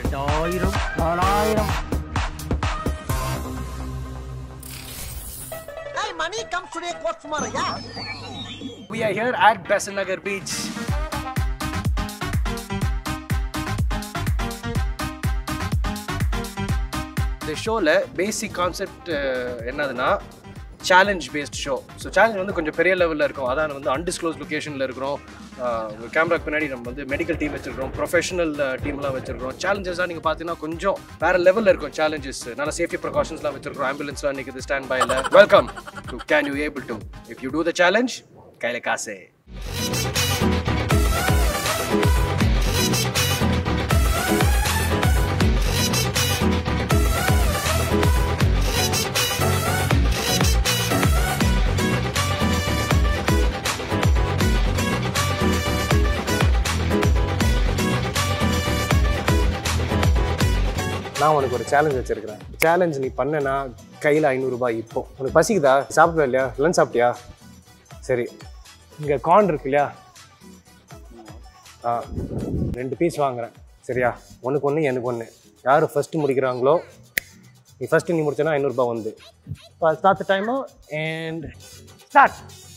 ரெண்டாயிரம் நாலாயிரம் Hey, money comes today, goes tomorrow, yeah? We are here at Besant Nagar Beach. இந்த ஷோவில் basic concept என்னதுன்னா challenge based show so challenge வந்து கொஞ்சம் பெரிய லெவலில் இருக்கும் அதான் வந்து அன்டிஸ்க்ளோஸ் லொக்கேஷனில் இருக்கிறோம் கேமராக்கு பின்னாடி நம்ம வந்து மெடிக்கல் டீம் வச்சிருக்கிறோம் ப்ரொஃபஷனல் டீம்லாம் வச்சிருக்கிறோம் சேலஞ்சஸ்லாம் நீங்கள் பார்த்தீங்கன்னா கொஞ்சம் வேற லெவலில் இருக்கும் சேலஞ்சஸ் நல்ல சேஃப்டி ப்ரிகாஷன்ஸ்லாம் வச்சிருக்கிறோம் ஆம்புலன்ஸ்லாம் நிற்குது ஸ்டாண்ட் பையில் welcome to can you able to if you do the challenge கையில் காசு நான் உனக்கு ஒரு சேலஞ்ச் வச்சிருக்கிறேன் சேலஞ்ச் நீ பண்ணனா கையில் ஐநூறுரூபா இப்போ உனக்கு பசிக்குதா சாப்பிடுவா இல்லையா லஞ்ச் சாப்பிட்டியா சரி இங்கே கார்ன் இருக்கு இல்லையா ஆ ரெண்டு பீஸ் வாங்குறேன் சரியா உனக்கு ஒன்று எனக்கு ஒன்று யார் ஃபஸ்ட்டு முடிக்கிறாங்களோ நீ ஃபஸ்ட்டு நீ முடிச்சனா ஐநூறுரூபா வந்து ஸ்டார்ட் டைமோ and start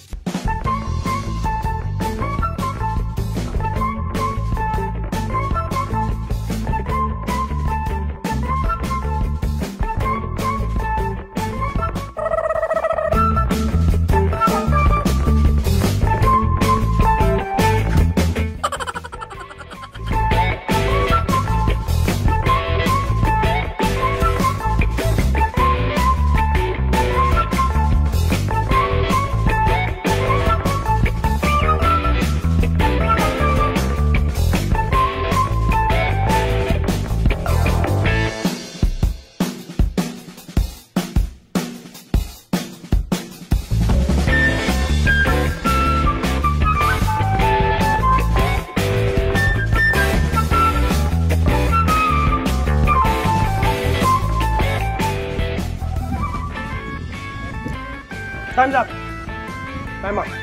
time's up time up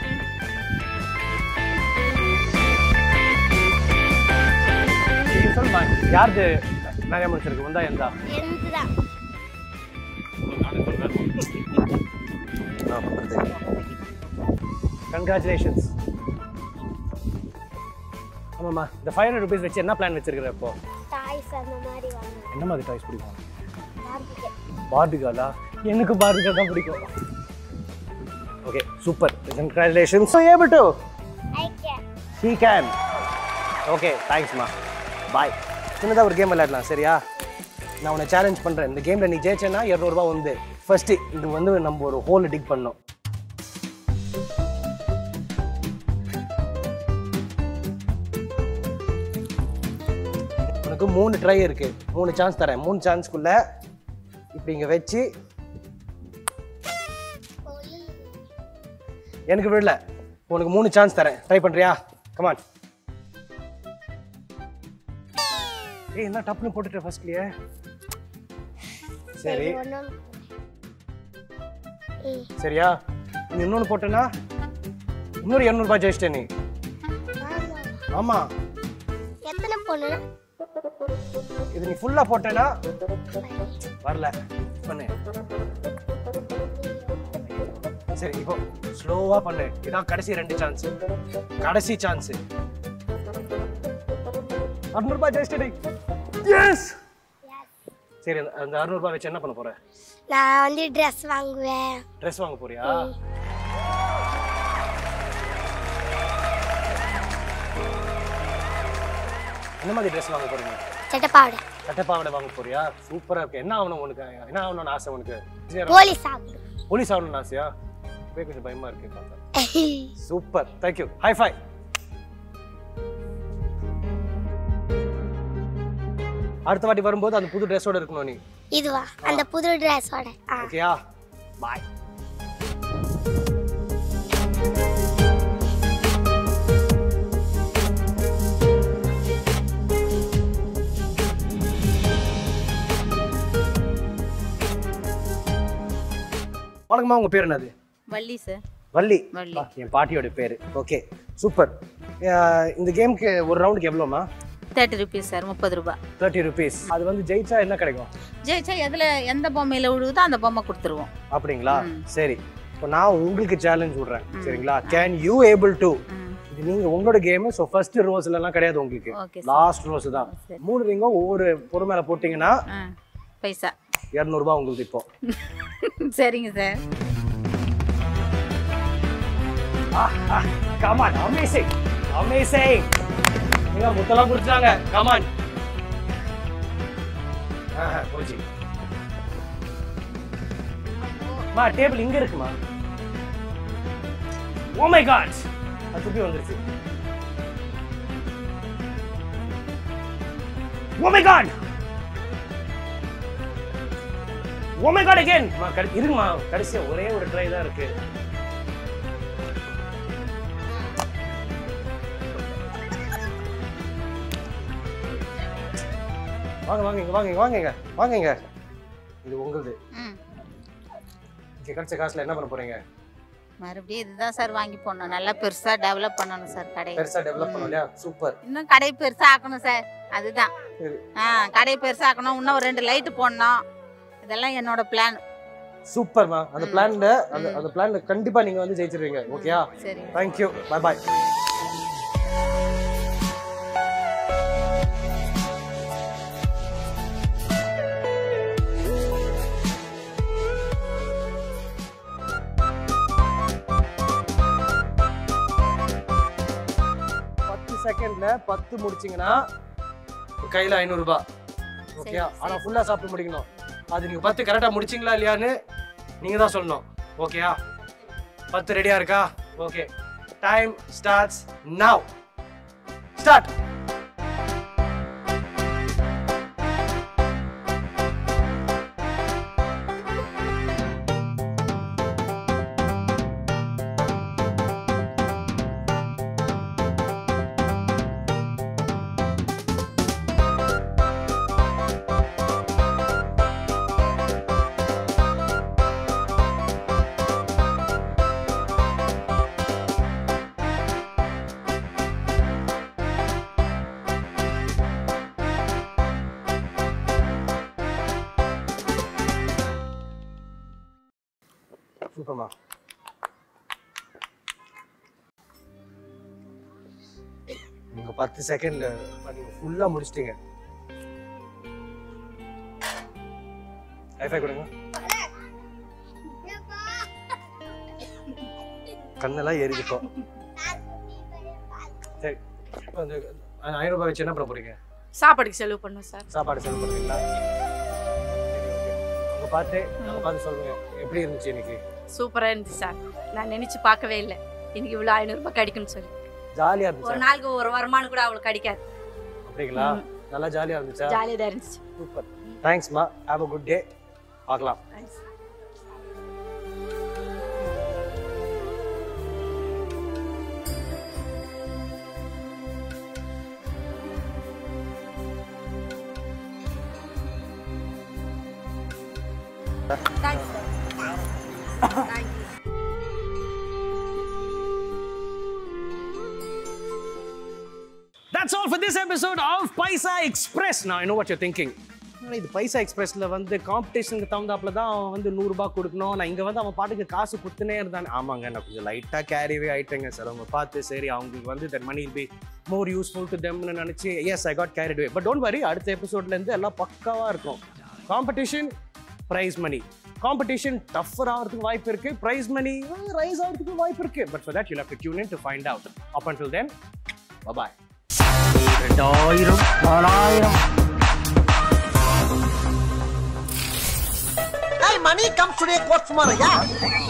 சொல்லுமா யாருது நிறைய முடிச்சிருக்கு வந்தா எந்தா எந்துதான் கங்க்ராச்சுலேஷன்ஸ் ஆமாம்மா இந்த ஃபைவ் ஹண்ட்ரட் ருபீஸ் வச்சு என்ன பிளான் வச்சிருக்கிற இப்போ டாய்ஸ் அந்த மாதிரி வாங்கணும் என்ன மாதிரி டாய்ஸ் பிடிக்கும் பார்பிகே பார்பிகாலா எனக்கு பார்பிகா தான் பிடிக்கும் okay super congratulations so able to I can he can okay தேங்க்ஸ்மா பாய் சின்னதாக ஒரு கேம் விளையாடலாம் சரியா நான் உன்னை சேலஞ்ச் பண்ணுறேன் இந்த கேமில் நீ ஜெயிச்சேன்னா இரநூறுபா வந்து ஃபர்ஸ்ட்டு இது வந்து நம்ம ஒரு ஹோல் டிக் பண்ணோம் உனக்கு மூணு ட்ரை இருக்கு மூணு சான்ஸ் தரேன் மூணு சான்ஸ்க்குள்ள இப்படி இங்கே வச்சு எனக்கு விடல உனக்கு மூணு சான்ஸ் தரேன் ட்ரை பண்றியா கமான் ஏய் என்ன டப்புன்னு போட்டுட்ட ஃபர்ஸ்ட்லயே சரி ஒன்றும் ம் சரியா நீ இன்னொன்று போட்டேன்னா இன்னொரு இரநூறுபா ஜெயிச்சிட்டே நீ ஆமாம் ஆமா எத்தனை பொண்ணு இது நீ ஃபுல்லா போட்டேன்னா வரல பண்ணு சரி இப்போ ஸ்லோவா பண்ணு இதான் கடைசி ரெண்டு சான்ஸ் கடைசி சான்ஸ் அறுநூறுபா ஜெயிச்சிட்டே எஸ் சரி அந்த- அந்த அறுநூறுபா வச்சு என்ன பண்ண போற நான் வந்து ட்ரெஸ் வாங்குவேன் ட்ரெஸ் வாங்க போறியா என்ன மாதிரி ட்ரெஸ் வாங்க போறீங்க சட்டப்பாவடை சட்டப்பாவடை வாங்க போறியா சூப்பரா இருக்கு என்ன ஆகணும் உனக்கு என்ன ஆகணும்னு ஆசை உனக்கு போலீஸ் ஆகணும் போலீஸ் ஆகணும்னு ஆசையா இப்பவே கொஞ்சம் பயமா இருக்கு பார்த்தா சூப்பர் தேங்க்யூ ஹை ஃபை அடுத்த வாட்டி வரும்போது அந்த புது ட்ரெஸ்ஸோட இருக்கணும் நீ இதுவா அந்த புது ட்ரெஸ்ஸோட ஆ ஓகேயா பாய் வணக்கம்மா உங்க பேர் என்னது வள்ளி சார் வள்ளி வள்ளி. ஆ, என் பாட்டியோட பேர் ஓகே சூப்பர் இந்த கேமுக்கு ஒரு ரவுண்டுக்கு எவ்வளோம்மா தேர்ட்டி ருபீஸ் சார் முப்பது ரூபாய் தேர்ட்டி ருபீஸ் அது வந்து ஜெயிச்சா என்ன கிடைக்கும் ஜெயிச்சா எதில் எந்த பொம்மையில் விழுகுதோ அந்த பொம்மை கொடுத்துருவோம் அப்படிங்களா ம். சரி இப்போ நான் உங்களுக்கு சேலஞ்ச் விடுறேன் ம். சரிங்களா கேன் யூ ஏபிள் டு ம் இது நீங்க உங்களோட கேம் ஸோ ஃபர்ஸ்ட் ரோஸ்ல எல்லாம் கிடையாது உங்களுக்கு ஓகே சார் லாஸ்ட் ரோஸ் தான் சரி மூணு ரிங்கும் ஒவ்வொரு பொருள் மேல போட்டீங்கன்னா ஆ பைசா இரநூறுபா உங்களுக்கு இப்போ சரிங்க சார் கமான் அமேசிங் அமேசிங் நீங்க முத்தெல்லாம் குடிச்சாங்க கமான் போச்சு மா டேபிள் இங்க இருக்குமா ஓ மை காட் அது துப்பி வந்துருச்சு oh my god oh my god again மா கடி இருங்கம்மா கடைசியா ஒரே ஒரு ட்ரை தான் இருக்கு வாங்க வாங்க இங்க வாங்க இங்க வாங்க இங்க வாங்க இங்க இது உங்களுது ம் இங்க கிடைச்ச காசுல என்ன பண்ண போறீங்க மறுபடியும் இதுதான் சார் வாங்கி போடணும் நல்லா பெருசாக டெவலப் பண்ணணும் சார் கடை பெருசா டெவலப் பண்ணோம் இல்லையா சூப்பர் இன்னும் கடை பெருசாக ஆக்கணும் சார் அதுதான் சரி. ஆ கடை பெருசாக ஆக்கணும் இன்னும் ஒரு ரெண்டு லைட்டு போடணும் இதெல்லாம் என்னோட பிளான் சூப்பர்மா அந்த ம். பிளான்ல அந்த ம். அந்த பிளான்ல கண்டிப்பா நீங்க வந்து ஜெயிச்சிருவீங்க ஓகேயா சரி தேங்க்யூ பை பாய் பத்து செகண்ட்ல பத்து முடிச்சீங்கன்னா கையில ஐநூறு ரூபாய் ஓகேயா சரி, ஆனா சரி. ஃபுல்லா சாப்பிட்டு முடிக்கணும் அது நீங்க பத்து கரெக்டா முடிச்சீங்களா இல்லையான்னு நீங்க தான் சொல்லணும் ஓகேயா பத்து ரெடியா இருக்கா okay time starts now start சூப்பர்மா நீங்க பத்து செகண்ட்ல நீங்க ஃபுல்லா முடிச்சிட்டீங்க ஹைஃபை கொடுங்க கண்ணெல்லாம் எரியுது இப்போ சரி இப்போ அந்த அந்த ஐநூறு ரூபாய் வச்சு என்ன பண்ண போறீங்க சாப்பாடுக்கு செலவு பண்ணும் சார் சாப்பாடு செலவு பண்ணுவீங்களா உங்க பார்த்து அங்க பார்த்து சொல்லுங்க எப்படி இருந்துச்சு இன்னைக்கு சூப்பரா இருந்துச்சு சார் நான் நினைச்சு பார்க்கவே இல்லை இன்னைக்கு இவ்வளவு ஐநூறு ரூபாய் கிடைக்கும்னு சொல்லி ஜாலியா ஒரு இருந்துச்சா நாளுக்கு ஒரு வருமானம் கூட அவளுக்கு கிடைக்காது அப்படிங்களா நல்லா ஜாலியா இருந்துச்சா ஜாலியா தான் இருந்துச்சு சூப்பர் தேங்க்ஸ்மா ஹாவ் அ குட் டே பார்க்கலாம் That's all for this episode of Paisa Express. Now I know what you're thinking. ஆனா இது பைசா எக்ஸ்பிரஸ்ல வந்து காம்படிஷனுக்கு தகுந்தாப்புல தான் அவன் வந்து நூறுரூபா கொடுக்கணும் நான் இங்கே வந்து அவன் பாட்டுக்கு காசு கொடுத்துனே இருந்தான் ஆமாங்க நான் கொஞ்சம் லைட்டாக கேரிவே ஆயிட்டேங்க சார் அவங்க பார்த்து சரி அவங்களுக்கு வந்து that money be more useful to தெம்னு நினச்சி yes I got carried away but don't worry அடுத்த எபிசோட்லேருந்து எல்லாம் பக்காவாக இருக்கும் competition prize money competition tougher ஆகிறதுக்கு வாய்ப்பு இருக்கு ப்ரைஸ் மணி ரைஸ் ஆகிறதுக்கு வாய்ப்பு இருக்கு but for that you have to tune in to find out up until then bye ரெண்டாயிரம் நாலாயிரம் Hey, money comes today, what's tomorrow, yeah?